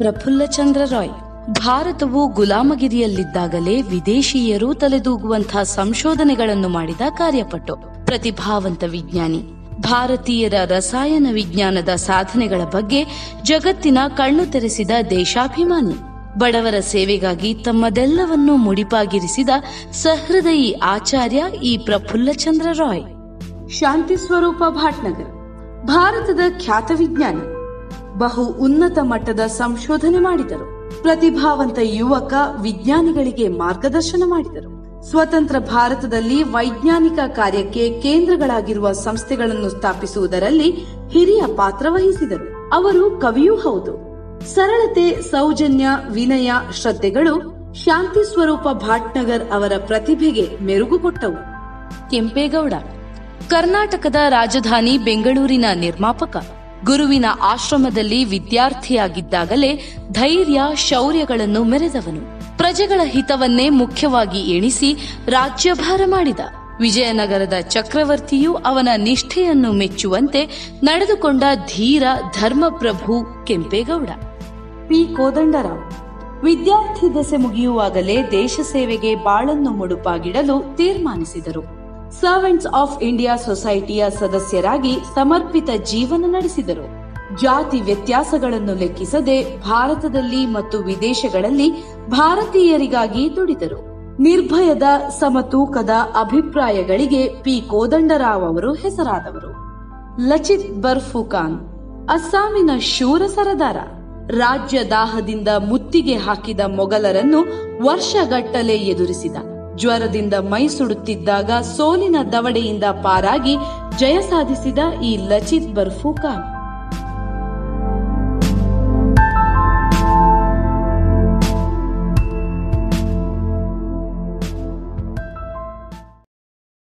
ಪ್ರಫುಲ್ಲಚಂದ್ರ ರಾಯ್ ಭಾರತವು ಗುಲಾಮಗಿರಿಯಲ್ಲಿದ್ದಾಗಲೇ ವಿದೇಶೀಯರು ತಲೆದೂಗುವಂತಹ ಸಂಶೋಧನೆಗಳನ್ನು ಮಾಡಿದ ಕಾರ್ಯಪಟ್ಟು ಪ್ರತಿಭಾವಂತ ವಿಜ್ಞಾನಿ ಭಾರತೀಯರ ರಸಾಯನ ವಿಜ್ಞಾನದ ಸಾಧನೆಗಳ ಬಗ್ಗೆ ಜಗತ್ತಿನ ಕಣ್ಣು ತೆರೆಸಿದ ದೇಶಾಭಿಮಾನಿ ಬಡವರ ಸೇವೆಗಾಗಿ ತಮ್ಮದೆಲ್ಲವನ್ನೂ ಮುಡಿಪಾಗಿರಿಸಿದ ಸಹೃದಯಿ ಆಚಾರ್ಯ ಈ ಪ್ರಫುಲ್ಲಚಂದ್ರ ರಾಯ್ ಶಾಂತಿ ಸ್ವರೂಪ ಭಾಟ್ನಗರ್ ಭಾರತದ ಖ್ಯಾತ ವಿಜ್ಞಾನಿ ಬಹು ಉನ್ನತ ಮಟ್ಟದ ಸಂಶೋಧನೆ ಮಾಡಿದರು ಪ್ರತಿಭಾವಂತ ಯುವಕ ವಿಜ್ಞಾನಿಗಳಿಗೆ ಮಾರ್ಗದರ್ಶನ ಮಾಡಿದರು ಸ್ವತಂತ್ರ ಭಾರತದಲ್ಲಿ ವೈಜ್ಞಾನಿಕ ಕಾರ್ಯಕ್ಕೆ ಕೇಂದ್ರಗಳಾಗಿರುವ ಸಂಸ್ಥೆಗಳನ್ನು ಸ್ಥಾಪಿಸುವುದರಲ್ಲಿ ಹಿರಿಯ ಪಾತ್ರ ವಹಿಸಿದರು ಅವರು ಕವಿಯೂ ಹೌದು ಸರಳತೆ ಸೌಜನ್ಯ ವಿನಯ ಶ್ರದ್ಧೆಗಳು ಶಾಂತಿ ಸ್ವರೂಪ ಭಾಟ್ನಗರ್ ಅವರ ಪ್ರತಿಭೆಗೆ ಮೆರುಗು ಕೊಟ್ಟವು ಕೆಂಪೇಗೌಡ ಕರ್ನಾಟಕದ ರಾಜಧಾನಿ ಬೆಂಗಳೂರಿನ ನಿರ್ಮಾಪಕ ಗುರುವಿನ ಆಶ್ರಮದಲ್ಲಿ ವಿದ್ಯಾರ್ಥಿಯಾಗಿದ್ದಾಗಲೇ ಧೈರ್ಯ ಶೌರ್ಯಗಳನ್ನು ಮೆರೆದವನು ಪ್ರಜೆಗಳ ಹಿತವನ್ನೇ ಮುಖ್ಯವಾಗಿ ಎಣಿಸಿ ರಾಜ್ಯಭಾರ ಮಾಡಿದ ವಿಜಯನಗರದ ಚಕ್ರವರ್ತಿಯು ಅವನ ನಿಷ್ಠೆಯನ್ನು ಮೆಚ್ಚುವಂತೆ ನಡೆದುಕೊಂಡ ಧೀರ ಧರ್ಮಪ್ರಭು ಕೆಂಪೇಗೌಡ ಪಿ ಕೋದಂಡರಾವ್ ವಿದ್ಯಾರ್ಥಿ ದೆಸೆ ಮುಗಿಯುವಾಗಲೇ ದೇಶ ಸೇವೆಗೆ ಬಾಳನ್ನು ಮುಡುಪಾಗಿಡಲು ತೀರ್ಮಾನಿಸಿದರು ಸರ್ವೆಂಟ್ಸ್ ಆಫ್ ಇಂಡಿಯಾ ಸೊಸೈಟಿಯ ಸದಸ್ಯರಾಗಿ ಸಮರ್ಪಿತ ಜೀವನ ನಡೆಸಿದರು ಜಾತಿ ವ್ಯತ್ಯಾಸಗಳನ್ನು ಲೆಕ್ಕಿಸದೆ ಭಾರತದಲ್ಲಿ ಮತ್ತು ವಿದೇಶಗಳಲ್ಲಿ ಭಾರತೀಯರಿಗಾಗಿ ದುಡಿದರು ನಿರ್ಭಯದ ಸಮತೂಕದ ಅಭಿಪ್ರಾಯಗಳಿಗೆ ಪಿ ಕೋದಂಡರಾವ್ ಅವರು ಹೆಸರಾದವರು ಲಚಿತ್ ಬರ್ಫುಖಾನ್ ಅಸ್ಸಾಮಿನ ಶೂರ ಸರದಾರ ರಾಜ್ಯ ದಾಹದಿಂದ ಮುತ್ತಿಗೆ ಹಾಕಿದ ಮೊಘಲರನ್ನು ವರ್ಷಗಟ್ಟಲೆ ಎದುರಿಸಿದ ಜ್ವರದಿಂದ ಮೈ ಸುಡುತ್ತಿದ್ದಾಗ ಸೋಲಿನ ದವಡೆಯಿಂದ ಪಾರಾಗಿ ಜಯ ಸಾಧಿಸಿದ ಈ ಲಚಿತ್ ಬರ್ಫುಖಾನ್